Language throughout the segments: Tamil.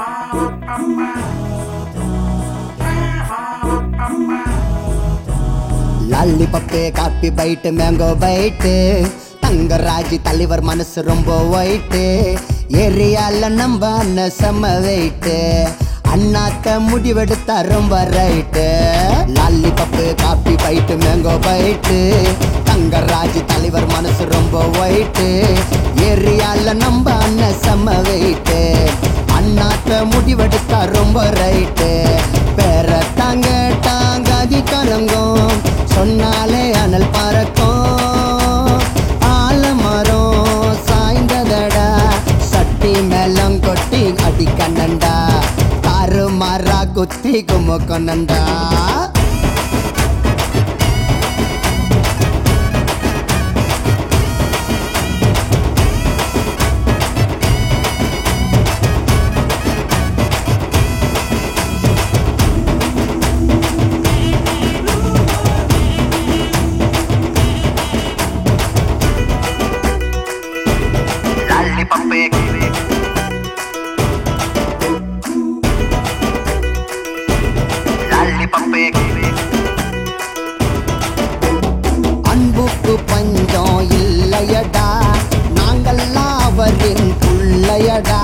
லாலி lollipop coffee bite mango bite தங்கராஜி தலைவர் மனசு ரொம்ப ஒயிட்டு ஏரியால நம்ம அண்ணன் செம்ம வெயிட்டு அண்ணாத்த முடிவெடுத்தா ரொம்ப right lollipop coffee bite mango bite தங்கராஜி தலைவர் மனசு ரொம்ப ஒயிட்டு ஏரியால நம்ம அண்ணன் செம்ம வெயிட்டு அண்ணாத்த முடிவெடுத்தா ரொம்ப ரைட்டு பேர தாங்க தாங்காதி கலங்கும் சொன்னாலே அனல் பறக்கும் ஆலமரம் சாய்ந்ததடா சட்டி மேலம் கொட்டி அடி கண்ணண்டா தாறு மாறா குத்தி குமுக்கொண்டா அன்புக்கு பஞ்சம் இல்லையடா நாங்கள்லாம் அவரின் புள்ளையடா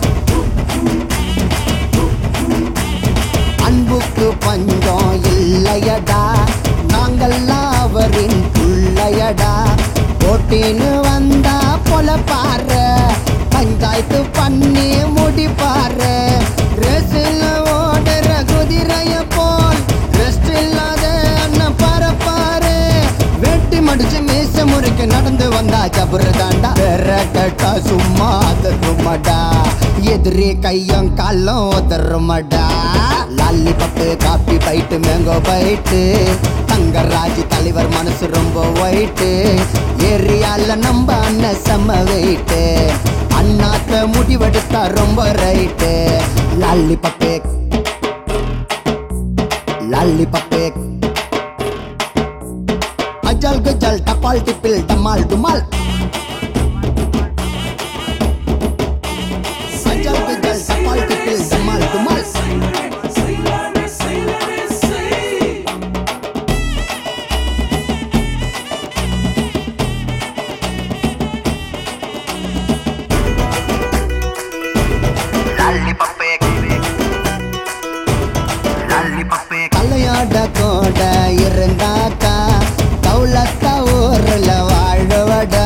அன்புக்கு பஞ்சம் இல்லையடா நாங்கள்லாம் அவரின் புள்ளையடா போட்டின்னு வந்தா பொல பாரு பஞ்சாயத்து பண்ணி முடிப்பாரு ரேசில் ஓடுற குதிரைய போல் ரெஸ்ட் இல்லாத அண்ணன் பரப்பாரு வெட்டி மடிச்சு மீச முறுக்கு நடந்து வந்தா ஜபுரு தாண்டா வேற கேட்டா சும்மா அதருமடா எதிரி கையும் காலும் உதருமடா lollipop coffee bite mango bite Thangaraj தலைவர் மனசு ரொம்ப ஒயிட்டு ஏரியால நம்ம அண்ணன் செம்ம வெயிட்டு அண்ணாத்த முடிவெடுத்தா ரொம்ப ரைட்டு லாலி பப்பே லாலி பப்பே அஜல் கஜல் டபால் டிப்பில் டமால் டுமால் அஜல் கஜல் டபால் டிப்பில் டமால் டுமால் தலையாட கோட இருந்தாக்கா தௌலத்த ஊர்ல வாழ்வடா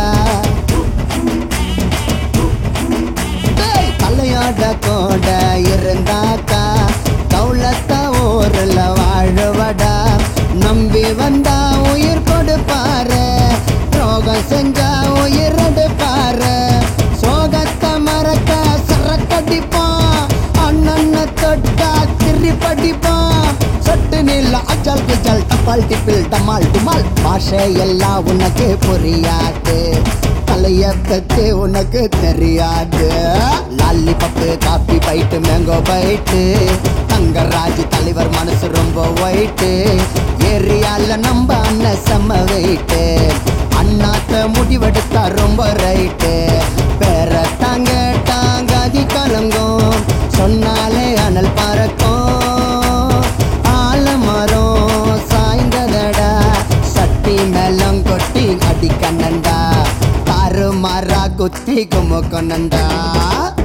டேய், தலையாட கோட இருந்தாக்கா தௌலத்த ஊர்ல வாழ்வடா நம்பி வந்தா உயிர் கொடுப்பாரு ரோகம் செஞ்சா உயிர் எடுப்பாரு சோகத்தை மறக்க சரக்கடிப்பான் அண்ணன்னு தொட்டா திரி படிப்பான் சொட்டு நீல அச்சல் குச்சல் டப்பால் டிப்பில் டமால் டுமால் பாஷை எல்லாம் உனக்கு புரியாது தலைய பத்து உனக்கு தெரியாது lollipop coffee bite mango bite Thangaraj தலைவர் மனசு ரொம்ப ஒயிட்டு ஏரியால நம்ம அண்ணன் செம்ம வெயிட்டு அண்ணாத்த முடிவெடுத்தா ரொம்ப ரைட்டு பேர தாங்க தாங்காதி கலங்கும் சொன்னாலே அனல் பறக்கும் ஆலமரம் சாய்ந்ததடா சட்டி மேலம் கொட்டி அடி கண்ணண்டா தாறு மாறா குத்தி குமுக்கொண்டா